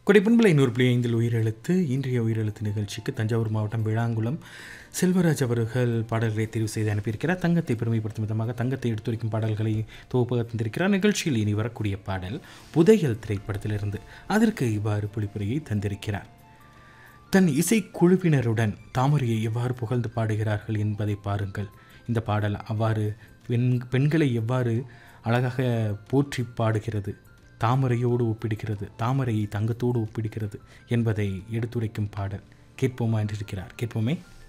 கொடைப்பண்பலை நூறு புள்ளி ஐந்தில் உயிரெழுத்து இன்றைய உயிரெழுத்து நிகழ்ச்சிக்கு தஞ்சாவூர் மாவட்டம் விளாங்குளம் செல்வராஜ் அவர்கள் பாடல்களை தெரிவு செய்து அனுப்பியிருக்கிறார் தங்கத்தை பெருமைப்படுத்தும் விதமாக தங்கத்தை எடுத்துரைக்கும் பாடல்களை தொகுப்பாக தந்திருக்கிறார் நிகழ்ச்சியில் இனி வரக்கூடிய பாடல் புதையல் திரைப்படத்திலிருந்து அதற்கு இவ்வாறு பொழிப்புரையை தந்திருக்கிறார் தன் இசைக்குழுவினருடன் தாமரையை எவ்வாறு புகழ்ந்து பாடுகிறார்கள் என்பதை பாருங்கள் இந்த பாடல் அவ்வாறு பெண் பெண்களை எவ்வாறு அழகாக போற்றி பாடுகிறது தாமரையோடு ஒப்பிடுகிறது தாமரையை தங்கத்தோடு ஒப்பிடுகிறது என்பதை எடுத்துரைக்கும் பாடல் கேட்போமா என்றிருக்கிறார் கேட்போமே